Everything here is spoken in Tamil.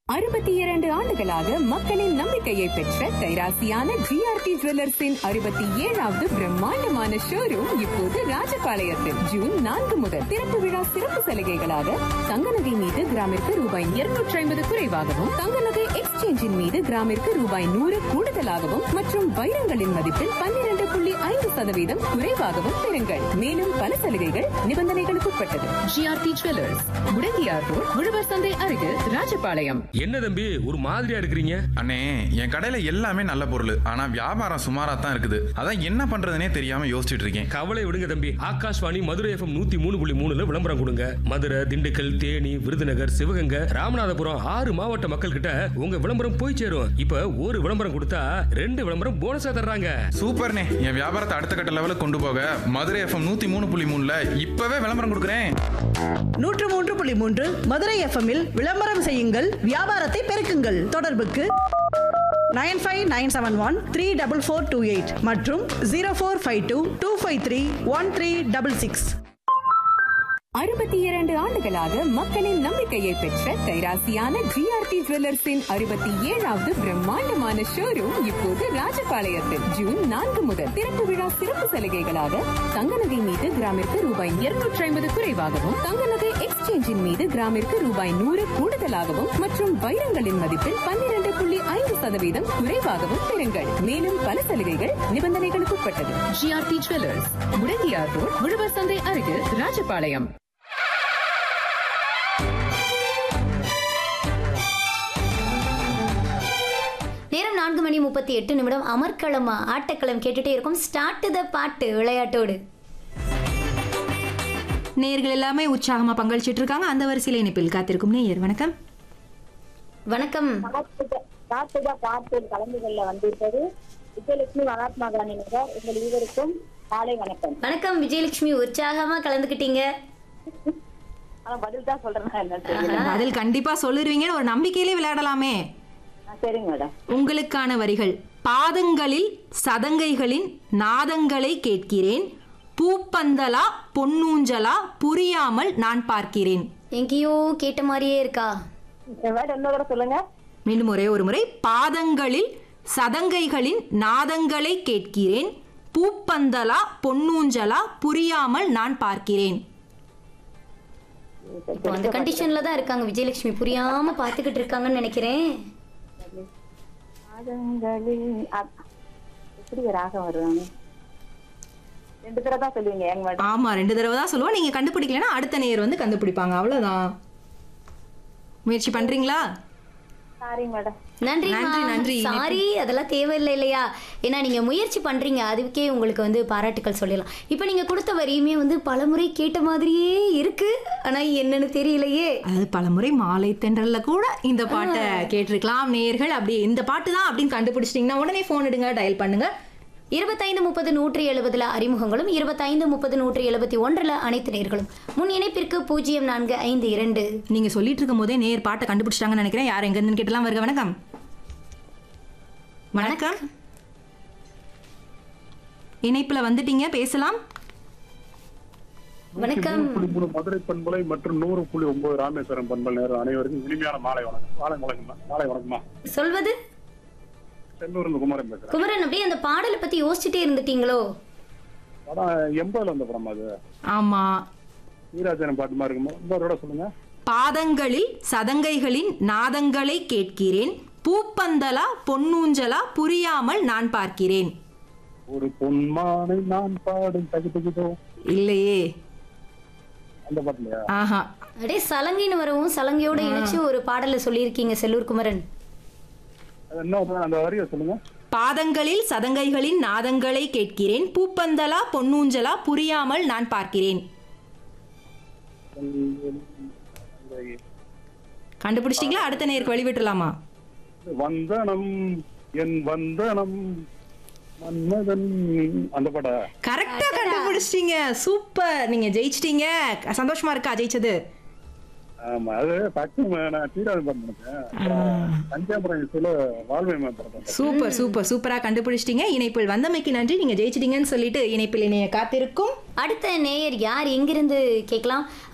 அறுபத்தி இரண்டு ஆண்டுகளாக மக்களின் நம்பிக்கையை பெற்ற கைராசியான ஜிஆர்டி ஜுவல்லர்ஸின் அறுபத்தி ஏழாவது பிரம்மாண்டமான ஷோரூம் இப்போது ராஜபாளையத்தில் ஜூன் நான்கு முதல் திறப்பு விழா சிறப்பு சலுகைகளாக தங்க நகை மீது கிராமிற்கு ரூபாய் இருநூற்றி ஐம்பது குறைவாகவும் தங்க நகை எக்ஸ்சேஞ்சின் மீது கிராமிற்கு ரூபாய் நூறு கூடுதலாகவும் மற்றும் வைரங்களின் மதிப்பில் பன்னிரண்டு புள்ளி ஐந்து சதவீதம் குறைவாகவும் பெறுங்கள் மேலும் பல சலுகைகள் நிபந்தனைகளுக்கு உட்பட்டது ஜிஆர்டி ஜுவல்லர்ஸ் முடங்கியார் ரோட் உழவர் சந்தை அருகில் ராஜபாளையம் என்ன தம்பி ஒரு மாதிரியா இருக்கிறீங்க அண்ணே என் கடையில எல்லாமே நல்ல பொருள் ஆனா வியாபாரம் சுமாரா தான் இருக்குது அதான் என்ன பண்றதுனே தெரியாம யோசிச்சுட்டு இருக்கேன் கவலை விடுங்க தம்பி ஆகாஷ்வாணி மதுரை எஃப்எம் நூத்தி மூணு புள்ளி மூணுல விளம்பரம் கொடுங்க மதுரை திண்டுக்கல் தேனி விருதுநகர் சிவகங்கை ராமநாதபுரம் ஆறு மாவட்ட மக்கள் கிட்ட உங்க விளம்பரம் போய் சேரும் இப்ப ஒரு விளம்பரம் கொடுத்தா ரெண்டு விளம்பரம் போனஸா தர்றாங்க சூப்பர்ண்ணே என் வியாபாரத்தை அடுத்த கட்ட லெவலுக்கு கொண்டு போக மதுரை எஃப்எம் நூத்தி மூணு புள்ளி மூணுல இப்பவே விளம்பரம் கொடுக்குறேன் நூற்று மூன்று புள்ளி மூன்று மதுரை எஃப்எம்மில் விளம்பரம் செய்யுங்கள் வியாபாரத்தை பெருக்குங்கள் தொடர்புக்கு nine five nine seven one three double four two eight மற்றும் zero four five two two five three one three double six அறுபத்தி இரண்டு ஆண்டுகளாக மக்களின் நம்பிக்கையை பெற்ற கைராசியான ஜிஆர்டி ஜுவல்லர்ஸின் அறுபத்தி ஏழாவது பிரம்மாண்டமான ஷோரூம் இப்போது ராஜபாளையத்தில் ஜூன் நான்கு முதல் திறப்பு விழா சிறப்பு சலுகைகளாக தங்க நகை மீது கிராமிற்கு ரூபாய் இருநூற்றி ஐம்பது குறைவாகவும் தங்க நகை எக்ஸ்சேஞ்சின் மீது கிராமிற்கு ரூபாய் நூறு கூடுதலாகவும் மற்றும் வைரங்களின் மதிப்பில் பன்னிரண்டு புள்ளி ஐந்து சதவீதம் குறைவாகவும் பெறுங்கள் மேலும் பல சலுகைகள் நிபந்தனைகளுக்கு உட்பட்டது ஜிஆர்டி ஜுவல்லர்ஸ் முடங்கியார் ரோட் உழவர் சந்தை அருகில் ராஜபாளையம் நேரம் நான்கு மணி முப்பத்தி எட்டு நிமிடம் அமர்க்களமா ஆட்டக்களம் கேட்டுட்டே இருக்கும் ஸ்டார்ட் த பாட்டு விளையாட்டோடு நேர்கள் எல்லாமே உற்சாகமா பங்களிச்சிட்டு இருக்காங்க அந்த வரிசையில இணைப்பில் காத்திருக்கும் நேயர் வணக்கம் வணக்கம் கார்த்திகா பாட்டில் கலந்து கொள்ள வந்திருப்பது விஜயலட்சுமி மகாத்மா காந்தி நகர் உங்கள் இருவருக்கும் காலை வணக்கம் வணக்கம் விஜயலட்சுமி உற்சாகமா கலந்துக்கிட்டீங்க ஆனா பதில் தான் சொல்றேன் என்ன தெரியல அதில் கண்டிப்பா சொல்லிருவீங்கன்னு ஒரு நம்பிக்கையிலே விளையாடலாமே ஆ, சரிங்க மேடம் உங்களுக்கான வரிகள் பாதங்களில் சதங்கைகளின் நாதங்களை கேட்கிறேன் பூப்பந்தலா பொன்னூஞ்சலா புரியாமல் நான் பார்க்கிறேன் எங்கேயோ கேட்ட மாதிரியே இருக்கா மேடம் என்ன தடவை சொல்லுங்க மீண்டும் ஒரே ஒரு முறை பாதங்களில் சதங்கைகளின் நாதங்களை கேட்கிறேன் பூப்பந்தலா பொன்னூஞ்சலா புரியாமல் நான் பார்க்கிறேன் இப்போ அந்த கண்டிஷன்ல தான் இருக்காங்க விஜயலட்சுமி புரியாம பாத்துக்கிட்டு இருக்காங்கன்னு நினைக்கிறேன் பாதங்களில் அ- எப்படி ராகம் வருவாங்க ரெண்டு தடவை தான் சொல்லுவீங்க ஏங்க மேடம் ஆமா ரெண்டு தடவை தான் சொல்லுவோம் நீங்க கண்டுபிடிக்கலன்னா அடுத்த நேயர் வந்து கண்டுபிடிப்பாங்க அவ்வளவுதான் முயற்சி பண்றீங்களா சாரிங்க மேடம் நன்றி நன்றி, நன்றி. சாரி அதெல்லாம் தேவையில்லை இல்லையா ஏன்னா நீங்க முயற்சி பண்றீங்க அதுக்கே உங்களுக்கு வந்து பாராட்டுக்கள் சொல்லலாம் இப்போ நீங்க கொடுத்த வரியுமே வந்து பலமுறை கேட்ட மாதிரியே இருக்கு ஆனா என்னன்னு தெரியலையே அதாவது பலமுறை மாலை தென்றல்ல கூட இந்த பாட்டை கேட்டிருக்கலாம் நேயர்கள் அப்படி இந்த பாட்டு தான் அப்படின்னு கண்டுபிடிச்சிட்டிங்கன்னா உடனே ஃபோன் எடுங்க டயல் பண்ணுங்க இருபத்தைந்து முப்பது நூற்றி எழுபதுல அறிமுகங்களும் இருபத்தைந்து முப்பது நூற்றி எழுபத்தி ஒன்றுல அனைத்து நேர்களும் முன் இணைப்பிற்கு பூஜ்ஜியம் நான்கு ஐந்து இரண்டு நீங்க சொல்லிட்டு இருக்கும் போதே நேயர் பாட்டை கண்டுபிடிச்சிட்டாங்கன்னு நினைக்கிறேன் யார் எங்க இருந்து கேட்டலாம் வருக வணக்கம் வணக்கம் இணைப்புல வந்துட்டீங்க பேசலாம் வணக்கம் புள்ளி மூணு மதுரை பண்பலை மற்றும் நூறு புள்ளி ஒன்பது ராமேஸ்வரம் பண்பல் நேரம் அனைவருக்கும் இனிமையான மாலை வணக்கம் மாலை வணக்கம்மா மாலை வணக்கம்மா சொல்வது செல்லூர் இருந்து குமரன் பேசுறேன் குமரன் அப்படியே அந்த பாடலை பத்தி யோசிச்சுட்டே இருந்துட்டீங்களோ படம் எண்பதுல வந்த படம் அது ஆமா வீராஜனம் பாட்டு மாதிரி இருக்குமா இன்னொரு சொல்லுங்க பாதங்களில் சதங்கைகளின் நாதங்களை கேட்கிறேன் பூப்பந்தலா பொன்னூஞ்சலா புரியாமல் நான் பார்க்கிறேன் ஒரு பொன்மானை நான் பாடும் தகு தகுதோ இல்லையே அந்த பாட்டுலையா ஆஹா அப்படியே சலங்கைன்னு வரவும் சலங்கையோட இணைச்சு ஒரு பாடலை சொல்லியிருக்கீங்க செல்லூர் குமரன் அது என்ன ஒரு அந்த வரியை சொல்லுங்க பாதங்களில் சதங்கைகளின் நாதங்களை கேட்கிறேன் பூப்பந்தலா பொன்னூஞ்சலா புரியாமல் நான் பார்க்கிறேன் கண்டுபிடிச்சிட்டீங்களா அடுத்த நேருக்கு வழிவிட்டுலாமா வந்தனம் என் வந்தனம் மன்மதன் அந்த பாட்டா கரெக்டா கண்டுபிடிச்சிட்டீங்க சூப்பர் நீங்க ஜெயிச்சிட்டீங்க சந்தோஷமா இருக்கா ஜெயிச்சது ஆமா அது டக்குனு நான் தீராது பண்ணேன் பஞ்சாபுரம் சொல்ல வாழ்வை மேம்படுத்தேன் சூப்பர் சூப்பர் சூப்பரா கண்டுபிடிச்சிட்டீங்க இணைப்பில் வந்தமைக்கு நன்றி நீங்க ஜெயிச்சிட்டீங்கன்னு சொல்லிட்டு இணைப்பில் இணைய காத்திருக்கும் அடுத்த நேயர் யார் எங்கிருந்து கேட்கலாம்